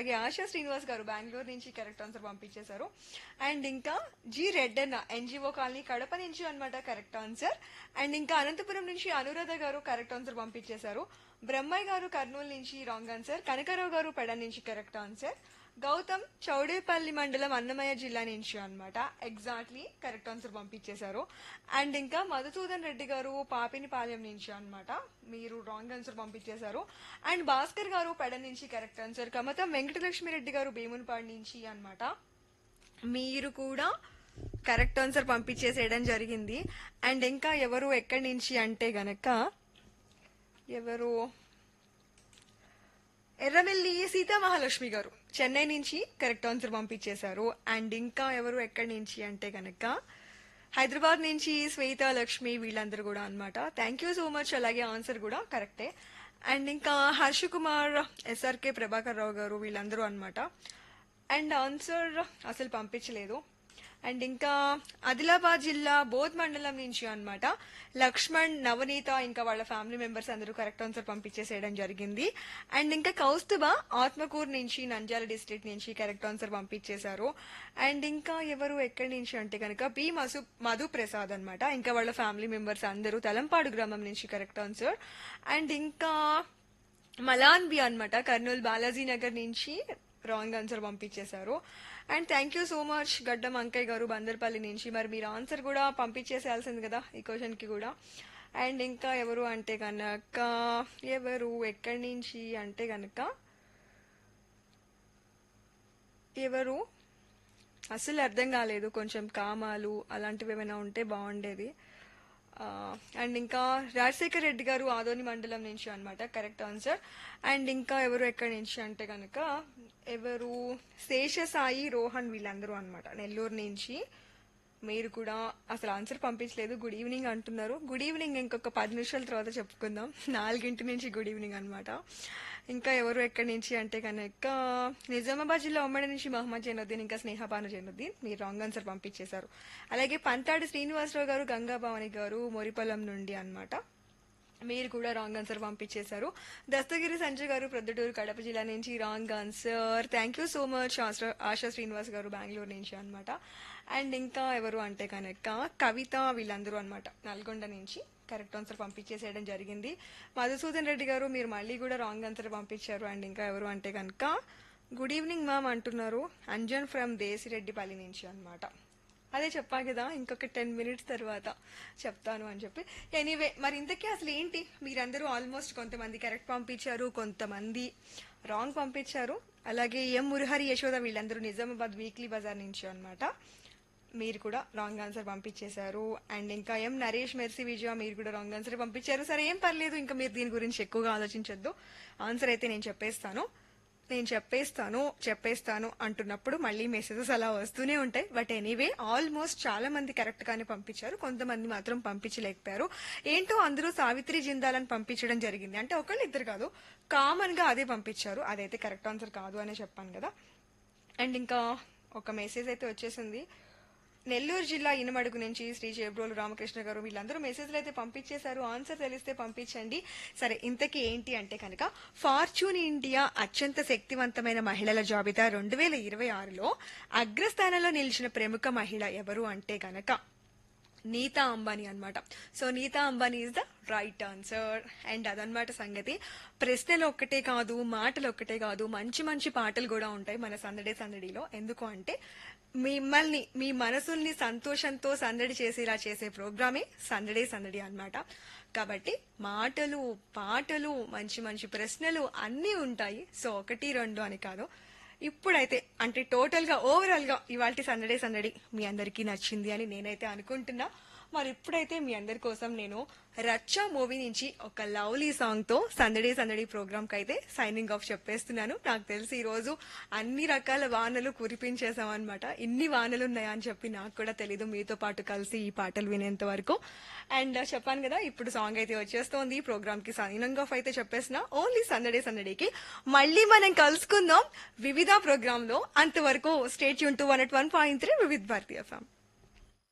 అలాగే ఆశా శ్రీనివాస్ గారు బెంగళూరు నుంచి కరెక్ట్ ఆన్సర్ పంపించేశారు అండ్ ఇంకా G Reddanna NGO colony Kadapa నుంచి అన్నమాట కరెక్ట్ ఆన్సర్ అండ్ ఇంకా అనంతపురం నుంచి అనురాధ గారు కరెక్ట్ ఆన్సర్ పంపించేశారు బ్రహ్మయ్య గారు కర్నూలు నుంచి రాంగ్ ఆన్సర్ కనకరావు గారు పెడ నుంచి కరెక్ట్ ఆన్సర్ గౌతమ్ చౌడేపల్లి మండలం అన్నమయ్య జిల్లా నుంచి అన్నమాట ఎగ్జాక్ట్లీ కరెక్ట్ ఆన్సర్ పంపించేశారు అండ్ ఇంకా మధుసూదన్ రెడ్డి గారు పాపినిపాలెం నుంచి అన్నమాట మీరు రాంగ్ ఆన్సర్ పంపించేశారు అండ్ భాస్కర్ గారు పెడ నుంచి కరెక్ట్ ఆన్సర్ కమతం వెంకటలక్ష్మి రెడ్డి గారు భీమునిపాడు నుంచి అన్నమాట మీరు కూడా కరెక్ట్ ఆన్సర్ పంపించేసేయడం జరిగింది అండ్ ఇంకా ఎవరు ఎక్కడి నుంచి అంటే గనక ఎవరు ఎర్రవెల్లి సీతామహాలక్ష్మి గారు చెన్నై నుంచి కరెక్ట్ ఆన్సర్ పంపించేశారు అండ్ ఇంకా ఎవరు ఎక్కడి నుంచి అంటే గనక హైదరాబాద్ నుంచి శ్వేత లక్ష్మి వీళ్ళందరూ కూడా అన్నమాట థ్యాంక్ యూ సో మచ్ అలాగే ఆన్సర్ కూడా కరెక్టే అండ్ ఇంకా హర్ష కుమార్ ఎస్ఆర్కే ప్రభాకర్ రావు గారు వీళ్ళందరూ అన్నమాట అండ్ ఆన్సర్ అసలు పంపించలేదు అండ్ ఇంకా ఆదిలాబాద్ జిల్లా బోధ్ మండలం నుంచి అన్నమాట లక్ష్మణ్ నవనీత ఇంకా వాళ్ళ ఫ్యామిలీ మెంబర్స్ అందరూ కరెక్ట్ ఆన్సర్ పంపించేసేయడం జరిగింది అండ్ ఇంకా కౌస్తుభ ఆత్మకూరు నుంచి నంద్యాల డిస్ట్రిక్ట్ నుంచి కరెక్ట్ ఆన్సర్ పంపించేశారు అండ్ ఇంకా ఎవరు ఎక్కడి నుంచి అంటే కనుక బి మసు మధు ప్రసాద్ అన్నమాట ఇంకా వాళ్ళ ఫ్యామిలీ మెంబర్స్ అందరూ తలంపాడు గ్రామం నుంచి కరెక్ట్ ఆన్సర్ అండ్ ఇంకా మలాన్ బి అన్నమాట కర్నూలు బాలాజీ నగర్ నుంచి రాంగ్ ఆన్సర్ పంపించేశారు and thank you so much Gaddam Ankaiah గారు బందర్పల్లి నుంచి మరి మీరు ఆన్సర్ కూడా పంపించేసేయాల్సింది కదా ఈ క్వశ్చన్ కి కూడా అండ్ ఇంకా ఎవరు అంటే కనుక ఎవరు ఎక్కడి నుంచి అంటే కనుక ఎవరు అసలు అర్థం కాలేదు కొంచెం కామాలు అలాంటివి ఏమైనా ఉంటే బాగుండేది ఆ, అండ్ ఇంకా రాజశేఖర్ రెడ్డి గారు ఆదోని మండలం నుంచి అన్నమాట కరెక్ట్ ఆన్సర్ అండ్ ఇంకా ఎవరు ఎక్కడి నుంచి అంటే కనుక ఎవరు శేషసాయి రోహన్ వీళ్ళందరూ అన్నమాట నెల్లూరు నుంచి మీరు కూడా అసలు ఆన్సర్ పంపించలేదు గుడ్ ఈవినింగ్ అంటున్నారు గుడ్ ఈవినింగ్ ఇంకొక పది నిమిషాల తర్వాత చెప్పుకుందాం నాలుగింటి నుంచి గుడ్ ఈవినింగ్ అన్నమాట ఇంకా ఎవరు ఎక్కడి నుంచి అంటే కనుక నిజామాబాద్ జిల్లా ఉమ్మడి నుంచి మహమ్మద్ జైనుద్దీన్ ఇంకా స్నేహపాను జైనుద్దీన్ మీరు రాంగ్ ఆన్సర్ పంపించేశారు అలాగే పంతాడి శ్రీనివాసరావు గారు గంగాభవాని గారు మొరిపల్లం నుండి అన్నమాట మీరు కూడా రాంగ్ ఆన్సర్ పంపించేశారు దస్తగిరి సంజయ్ గారు ప్రొద్దుటూరు కడప జిల్లా నుంచి wrong answer thank you so much Asha- Asha Srinivas గారు బెంగళూరు నుంచి అన్నమాట అండ్ ఇంకా ఎవరు అంటే కనుక కవిత వీళ్ళందరూ అన్నమాట నల్గొండ నుంచి కరెక్ట్ ఆన్సర్ పంపించేసేయడం జరిగింది మధుసూదన్ రెడ్డి గారు మీరు మళ్ళీ కూడా రాంగ్ ఆన్సర్ పంపించారు అండ్ ఇంకా ఎవరు అంటే కనుక గుడ్ ఈవినింగ్ మ్యామ్ అంటున్నారు అంజన్ ఫ్రమ్ దేశిరెడ్డిపల్లి నుంచి అన్నమాట అదే చెప్పా కదా ఇంకొక టెన్ మినిట్స్ తర్వాత చెప్తాను అని చెప్పి ఎనీవే మరి ఇంతకీ అసలు ఏంటి మీరందరూ ఆల్మోస్ట్ కొంతమంది కరెక్ట్ పంపించారు కొంతమంది రాంగ్ పంపించారు అలాగే ఎం మురహరి యశోద వీళ్ళందరూ నిజామాబాద్ వీక్లీ బజార్ నుంచి అన్నమాట మీరు కూడా రాంగ్ ఆన్సర్ పంపించేశారు అండ్ ఇంకా ఎం నరేష్ మెర్సీ విజయ మీరు కూడా రాంగ్ ఆన్సర్ పంపించారు సరే ఏం పర్లేదు ఇంకా మీరు దీని గురించి ఎక్కువగా ఆలోచించొద్దు ఆన్సర్ అయితే నేను చెప్పేస్తాను నేను చెప్పేస్తాను చెప్పేస్తాను అంటున్నప్పుడు మళ్ళీ మెసేజెస్ అలా వస్తూనే ఉంటాయి బట్ ఎనీవే ఆల్మోస్ట్ చాలా మంది కరెక్ట్ గానే పంపించారు కొంతమంది మాత్రం పంపించలేకపోయారు ఏంటో అందరూ సావిత్రి జిందాలని పంపించడం జరిగింది అంటే ఒకళ్ళు ఇద్దరు కాదు కామన్ గా అదే పంపించారు అదైతే కరెక్ట్ ఆన్సర్ కాదు అనే చెప్పాను కదా అండ్ ఇంకా ఒక మెసేజ్ అయితే వచ్చేసింది నెల్లూరు జిల్లా ఇనమడుగు నుంచి శ్రీ చేబ్రోలు రామకృష్ణ గారు వీళ్ళందరూ మెసేజ్లు అయితే పంపించేశారు ఆన్సర్ తెలిస్తే పంపించండి సరే ఇంతకీ ఏంటి అంటే కనుక ఫార్చ్యూన్ ఇండియా అత్యంత శక్తివంతమైన మహిళల జాబితా రెండు వేల ఇరవై ఆరులో అగ్రస్థానంలో నిలిచిన ప్రముఖ మహిళ ఎవరు అంటే కనుక నీతా అంబానీ అన్నమాట so Nita Ambani is the right answer and అదనమాట సంగతి ప్రశ్నలు ఒక్కటే కాదు మాటలు ఒక్కటే కాదు మంచి మంచి పాటలు కూడా ఉంటాయి మన సందడే సందడిలో ఎందుకు అంటే మిమ్మల్ని మీ మనసుల్ని సంతోషంతో సందడి చేసేలా చేసే ప్రోగ్రామే సందడే సందడి అన్నమాట కాబట్టి మాటలు పాటలు మంచి మంచి ప్రశ్నలు అన్నీ ఉంటాయి సో ఒకటి రెండు అని కాదు ఇప్పుడైతే అంటే టోటల్ గా ఓవరాల్ గా ఇవాళ సందడే సందడి మీ అందరికీ నచ్చింది అని నేనైతే అనుకుంటున్నా మరి ఇప్పుడైతే మీ అందరి కోసం నేను రచ్చ మూవీ నుంచి ఒక లవ్లీ సాంగ్ తో సందడి సందడి ప్రోగ్రామ్ కి అయితే సైనింగ్ ఆఫ్ చెప్పేస్తున్నాను నాకు తెలిసి ఈ రోజు అన్ని రకాల వానలు కురిపించేసాం అనమాట ఇన్ని వానలు ఉన్నాయా అని చెప్పి నాకు కూడా తెలీదు మీతో పాటు కలిసి ఈ పాటలు వినేంత వరకు అండ్ చెప్పాను కదా ఇప్పుడు సాంగ్ అయితే వచ్చేస్తోంది ప్రోగ్రామ్ కి సైనింగ్ ఆఫ్ అయితే చెప్పేసిన ఓన్లీ సందడే సందడికి మళ్ళీ మనం కలుసుకుందాం వివిధ ప్రోగ్రామ్ లో అంతవరకు స్టేట్ యూన్ to one eight one point three వివిధ భారతీయ ఎఫ్ఎం